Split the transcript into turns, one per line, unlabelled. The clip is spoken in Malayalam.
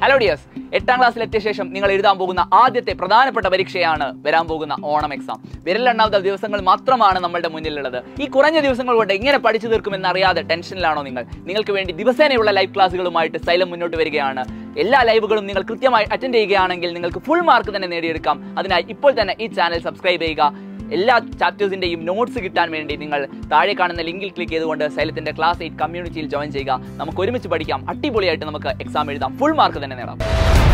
ഹലോ ഡിയേഴ്സ് എട്ടാം ക്ലാസ്സിൽ എത്തിയ ശേഷം നിങ്ങൾ എഴുതാൻ പോകുന്ന ആദ്യത്തെ പ്രധാനപ്പെട്ട പരീക്ഷയാണ് വരാൻ പോകുന്ന ഓണം എക്സാം വിരലെണ്ണാവുന്ന ദിവസങ്ങൾ മാത്രമാണ് നമ്മളുടെ മുന്നിലുള്ളത് ഈ കുറഞ്ഞ ദിവസങ്ങൾ കൊണ്ട് എങ്ങനെ പഠിച്ചു തീർക്കുമെന്ന് അറിയാതെ ടെൻഷനിലാണോ നിങ്ങൾ നിങ്ങൾക്ക് വേണ്ടി ദിവസേനയുള്ള ലൈവ് ക്ലാസ്സുകളുമായിട്ട് സൈലം മുന്നോട്ട് വരികയാണ് എല്ലാ ലൈവുകളും നിങ്ങൾ കൃത്യമായി അറ്റൻഡ് ചെയ്യുകയാണെങ്കിൽ നിങ്ങൾക്ക് ഫുൾ മാർക്ക് തന്നെ നേടിയെടുക്കാം അതിനായി ഇപ്പോൾ തന്നെ ഈ ചാനൽ സബ്സ്ക്രൈബ് ചെയ്യുക എല്ലാ ചാപ്റ്റേഴ്സിന്റെയും നോട്ട്സ് കിട്ടാൻ വേണ്ടി നിങ്ങൾ താഴെ കാണുന്ന ലിങ്കിൽ ക്ലിക്ക് ചെയ്തുകൊണ്ട് സൈലത്തിന്റെ ക്ലാസ് എയ്റ്റ് കമ്മ്യൂണിറ്റിയിൽ ജോയിൻ ചെയ്യുക നമുക്ക് ഒരുമിച്ച് പഠിക്കാം അടിപൊളിയായിട്ട് നമുക്ക് എക്സാം എഴുതാം ഫുൾ മാർക്ക് തന്നെ നേടാം